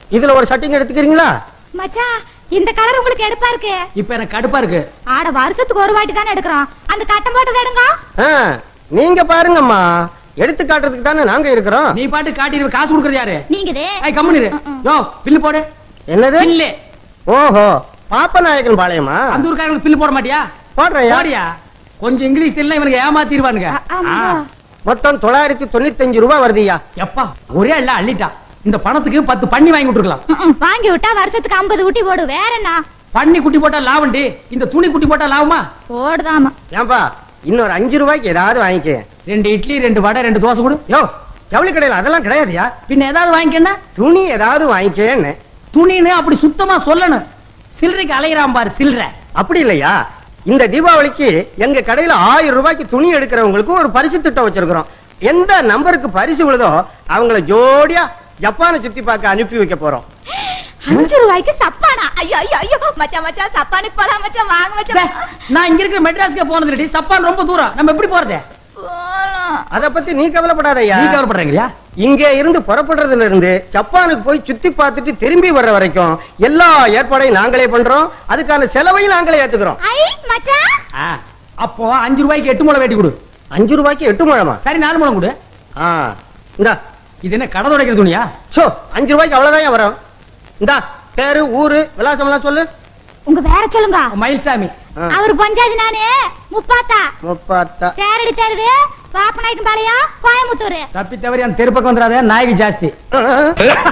இதுல ஒரு ஷர்ட்டிங் எடுத்துக்கிறீங்களா மச்சான் இந்த கலர் உங்களுக்கு எடுப்பா இருக்கு இப்ப எனக்கு கடுப்பா இருக்கு ஆட வருஷத்துக்கு ஒரு வாட்டி தானே எடுக்கிறோம் அந்த கட்டம் போட்டது எடுங்க ஆ, நீங்க பாருங்கம்மா எடுத்து காட்டுறதுக்கு தானே நாங்க இருக்கிறோம் நீ பாட்டு காட்டி காசு கொடுக்கறது யாரு நீங்க இது ஐய் கம்முனு இரு. யோ பில்லு போடு என்னது பில்லு ஓஹோ பாப்பநாயகன் பாளையமா அந்த ஊருக்காரங்களுக்கு பில்லு போட மாட்டியா போடுறேன் போடியா கொஞ்சம் இங்கிலீஷ் தெரியல இவனுக்கு ஏமாத்திடுவானுங்க ஆ, ஆமாங்க. ஆ. மொத்தம் தொள்ளாயிரத்தி தொண்ணூத்தஞ்சு ரூபாய் வருதுயா எப்பா ஒரே இல்ல அள்ளிட்டா இந்த பணத்துக்கு பத்து பண்ணி வாங்கி விட்டுருக்கலாம் ம், ம், வாங்கி விட்டா வருஷத்துக்கு ஐம்பது ஊட்டி போடு வேற என்ன பண்ணி குட்டி போட்டா லாபண்டி இந்த துணி குட்டி போட்டா லாபமா போடுதாமா ஏன்பா இன்னொரு அஞ்சு ரூபாய்க்கு ஏதாவது வாங்கிக்க ரெண்டு இட்லி ரெண்டு வடை ரெண்டு தோசை கொடு யோ ஜவுளி கடையில் அதெல்லாம் கிடையாதுயா பின்ன ஏதாவது வாங்கிக்கன்னா துணி ஏதாவது வாங்கிக்கேன்னு துணின்னு அப்படி சுத்தமா சொல்லணும் சில்லறைக்கு அலையிறான் பாரு சில்லற அப்படி இல்லையா இந்த தீபாவளிக்கு எங்க கடையில ஆயிரம் ரூபாய்க்கு துணி எடுக்கிறவங்களுக்கு ஒரு பரிசு திட்டம் வச்சிருக்கிறோம் எந்த நம்பருக்கு பரிசு விழுதோ அவங்கள ஜோடியா ஜப்பானை சுத்தி பார்க்க அனுப்பி வைக்க போறோம் அஞ்சு ரூபாய்க்கு சப்பானா ஐயோ ஐயோ ஐயோ மச்சான் மச்சான் சப்பானுக்கு போலாம் மச்சான் வாங்க ச்சே, மச்சான் நான் இங்க இருக்கிற மெட்ராஸ்க்கே போனது இல்லடி சப்பான் ரொம்ப தூரம் நம்ம எப்படி போறது போலாம். அத பத்தி நீ கவலைப்படாதய்யா நீ கவலைப்படுறீங்களா இங்க இருந்து புறப்படுறதுல இருந்து ஜப்பானுக்கு போய் சுத்தி பார்த்துட்டு திரும்பி வர்ற வரைக்கும் எல்லா ஏற்பாடையும் நாங்களே பண்றோம் அதுக்கான செலவையும் நாங்களே ஏத்துக்கிறோம் ஐ மச்சான் ஆ, அப்போ அஞ்சு ரூபாய்க்கு எட்டு முளை வெட்டி கொடு அஞ்சு ரூபாய்க்கு எட்டு முழமா சரி நாலு முளம் கொடு ஆ இந்தா இது என்ன கடை துடைக்கிற துணியா சோ அஞ்சு ரூபாய்க்கு அவ்வளவுதான் வரும் இந்தா பேரு ஊரு விலாசம் எல்லாம் சொல்லு உங்க வேற சொல்லுங்க மயில்சாமி ஆ. அவர் பஞ்சாயத்து நானு முப்பாத்தா முப்பாத்தா தேரடி தெருவு பாப்பநாயக்கம் பாளையம் கோயம்புத்தூர் தப்பி தவறி அந்த தெருப்பக்கம் வந்துடாத நாய்க்கு ஜாஸ்தி ஆ.